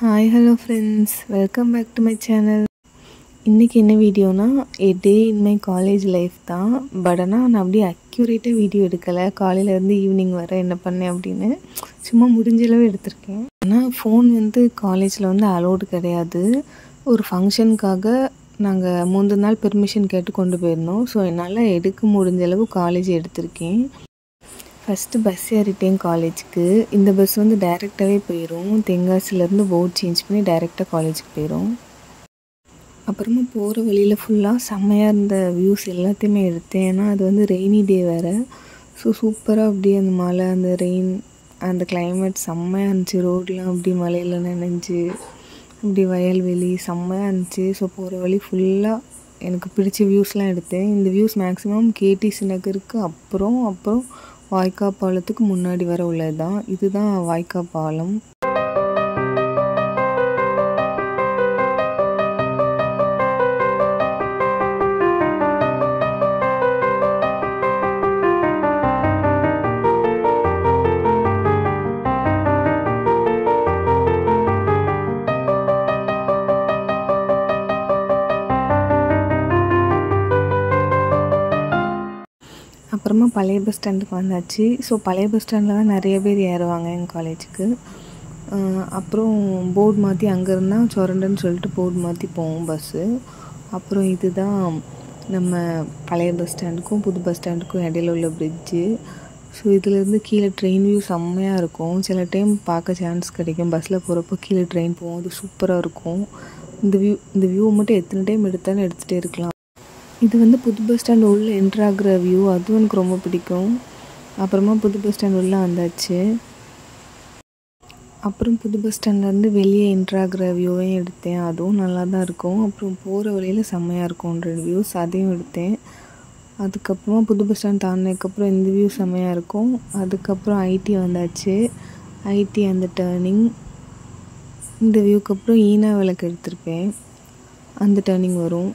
hi hello friends welcome back to my channel இன்றைக்கி என்ன வீடியோனா a day in my college life தான் but ஆனால் நான் அப்படியே அக்யூரேட்டாக வீடியோ எடுக்கலை காலையிலேருந்து ஈவினிங் வர என்ன பண்ணேன் அப்படின்னு சும்மா முடிஞ்ச அளவு எடுத்திருக்கேன் ஆனால் ஃபோன் வந்து காலேஜில் வந்து அலோடு கிடையாது ஒரு ஃபங்க்ஷனுக்காக நாங்கள் முந்தின நாள் பெர்மிஷன் கேட்டு கொண்டு போயிருந்தோம் ஸோ என்னால் எடுக்க முடிஞ்ச அளவு காலேஜ் எடுத்திருக்கேன் ஃபஸ்ட்டு பஸ் ஏறிட்டேன் காலேஜுக்கு இந்த பஸ் வந்து டைரெக்டாகவே போயிடும் தென்காசிலேருந்து போர்ட் சேஞ்ச் பண்ணி டைரெக்டாக காலேஜுக்கு போயிடும் அப்புறமா போகிற வழியில் ஃபுல்லாக செம்மையாக இருந்த வியூஸ் எல்லாத்தையுமே எடுத்தேன் ஏன்னா அது வந்து ரெய்னி டே வேறு ஸோ சூப்பராக அப்படியே அந்த மழை அந்த ரெயின் அந்த கிளைமேட் செம்மையாக இருந்துச்சு ரோடெலாம் அப்படி மலையில் நனைஞ்சு அப்படி வயல்வெளி செம்மையாக இருந்துச்சு ஸோ போகிற வழி ஃபுல்லாக எனக்கு பிடிச்ச வியூஸ்லாம் எடுத்தேன் இந்த வியூஸ் மேக்ஸிமம் கேடிசி நகருக்கு அப்புறம் அப்புறம் வாய்க்கா பாலத்துக்கு முன்னாடி வர உள்ளது தான் இதுதான் வாய்க்கா பாலம் அப்புறமா பழைய பஸ் ஸ்டாண்டுக்கு வந்தாச்சு ஸோ பழைய பஸ் ஸ்டாண்டில் தான் நிறைய பேர் ஏறுவாங்க எங்கள் காலேஜுக்கு அப்புறம் போர்டு மாற்றி அங்கே இருந்தால் சொரண்டன்னு சொல்லிட்டு போர்டு மாற்றி போவோம் பஸ்ஸு அப்புறம் இதுதான் நம்ம பழைய பஸ் ஸ்டாண்டுக்கும் புது பஸ் ஸ்டாண்டுக்கும் இடையில உள்ள பிரிட்ஜு ஸோ இதுலேருந்து கீழே ட்ரெயின் வியூ செம்மையாக இருக்கும் சில டைம் பார்க்க சான்ஸ் கிடைக்கும் பஸ்ஸில் போகிறப்போ கீழே ட்ரெயின் போகும் அது சூப்பராக இருக்கும் இந்த வியூ இந்த வியூ மட்டும் எத்தனை டைம் எடுத்தாலும் எடுத்துகிட்டே இருக்கலாம் இது வந்து புது பஸ் ஸ்டாண்ட் உள்ளே என்ட்ராகிற வியூ அதுவும் எனக்கு ரொம்ப பிடிக்கும் அப்புறமா புது பஸ் ஸ்டாண்ட் உள்ளே வந்தாச்சு அப்புறம் புது பஸ் ஸ்டாண்ட்லேருந்து வெளியே என்ட்ராகிற வியூவையும் எடுத்தேன் அதுவும் நல்லா தான் இருக்கும் அப்புறம் போகிற வழியில் செம்மையாக இருக்கும்ன்ற வியூஸ் அதையும் எடுத்தேன் அதுக்கப்புறமா புது பஸ் ஸ்டாண்ட் தாண்டினதுக்கப்புறம் இந்த வியூ செம்மையாக இருக்கும் அதுக்கப்புறம் ஐடி வந்தாச்சு ஐடி அந்த டேர்னிங் இந்த வியூக்கு அப்புறம் ஈனா விளக்கு எடுத்திருப்பேன் அந்த டேர்னிங் வரும்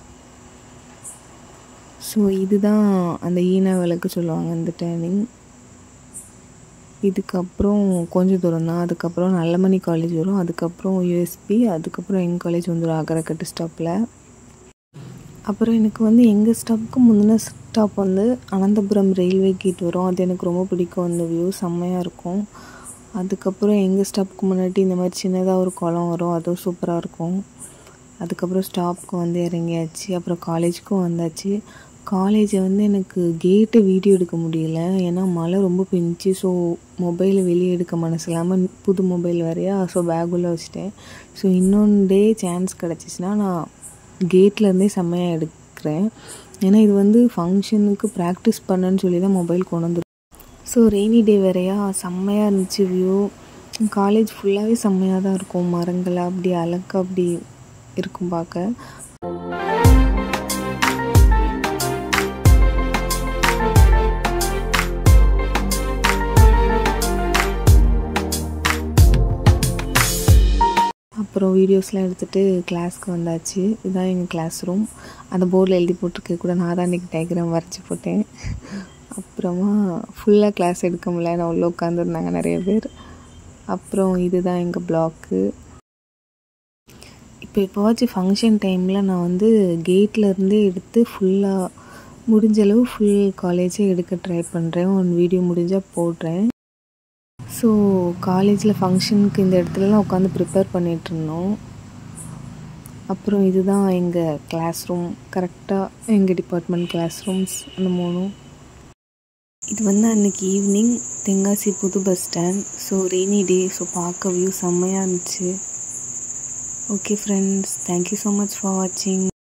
ஸோ இதுதான் அந்த ஈனா விளக்கு சொல்லுவாங்க அந்த டேர்னிங் இதுக்கப்புறம் கொஞ்சம் தூரம் தான் அதுக்கப்புறம் நல்லமணி காலேஜ் வரும் அதுக்கப்புறம் யூஎஸ்பி அதுக்கப்புறம் எங்கள் காலேஜ் வந்துடும் அகரக்கட்டு ஸ்டாப்பில் அப்புறம் எனக்கு வந்து எங்கள் ஸ்டாப்புக்கு முந்தின ஸ்டாப் வந்து அனந்தபுரம் ரயில்வே கேட் வரும் அது எனக்கு ரொம்ப பிடிக்கும் அந்த வியூ செம்மையாக இருக்கும் அதுக்கப்புறம் எங்கள் ஸ்டாப்புக்கு முன்னாடி இந்த மாதிரி சின்னதாக ஒரு குளம் வரும் அதுவும் சூப்பராக இருக்கும் அதுக்கப்புறம் ஸ்டாப்புக்கு வந்து இறங்கியாச்சு அப்புறம் காலேஜுக்கும் வந்தாச்சு காலேஜை வந்து எனக்கு கேட்டை வீடியோ எடுக்க முடியல ஏன்னா மழை ரொம்ப பெஞ்சிச்சு ஸோ மொபைலை வெளியே எடுக்க மனசு இல்லாமல் புது மொபைல் வரையா ஸோ பேக்குள்ளே வச்சுட்டேன் ஸோ இன்னொன்று டே சான்ஸ் கிடச்சிச்சின்னா நான் கேட்லேருந்தே செம்மையாக எடுக்கிறேன் ஏன்னா இது வந்து ஃபங்க்ஷனுக்கு ப்ராக்டிஸ் பண்ணேன்னு சொல்லி தான் மொபைல் கொண்டு வந்து ஸோ ரெய்னி டே வேறையா செம்மையாக இருந்துச்சு வியூ காலேஜ் ஃபுல்லாகவே செம்மையாக தான் இருக்கும் மரங்கள் அப்படி அழகாக அப்படி இருக்கும் பார்க்க அப்புறம் வீடியோஸ்லாம் எடுத்துகிட்டு கிளாஸ்க்கு வந்தாச்சு இதுதான் எங்கள் கிளாஸ் ரூம் அந்த போர்டில் எழுதி போட்டிருக்க கூட நான் தான் இன்றைக்கி டயக்ராம் வரைச்சி போட்டேன் அப்புறமா ஃபுல்லாக கிளாஸ் எடுக்க முடியல நான் உள்ளே உட்காந்துருந்தாங்க நிறைய பேர் அப்புறம் இதுதான் எங்கள் பிளாக்கு இப்போ எப்போவாச்சும் ஃபங்க்ஷன் டைமில் நான் வந்து கேட்லேருந்தே எடுத்து ஃபுல்லாக முடிஞ்ச அளவு ஃபுல் காலேஜே எடுக்க ட்ரை பண்ணுறேன் ஒன் வீடியோ முடிஞ்சால் போடுறேன் ஸோ காலேஜில் ஃபங்க்ஷனுக்கு இந்த இடத்துலலாம் உட்காந்து ப்ரிப்பேர் பண்ணிகிட்ருந்தோம் அப்புறம் இதுதான் எங்கள் கிளாஸ் ரூம் கரெக்டாக எங்கள் டிபார்ட்மெண்ட் கிளாஸ் ரூம்ஸ் அந்த மூணும் இது வந்து அன்றைக்கி ஈவினிங் தென்காசி புது bus stand so rainy day so பார்க்க வியூ செம்மையாக இருந்துச்சு okay friends thank you so much for வாட்சிங்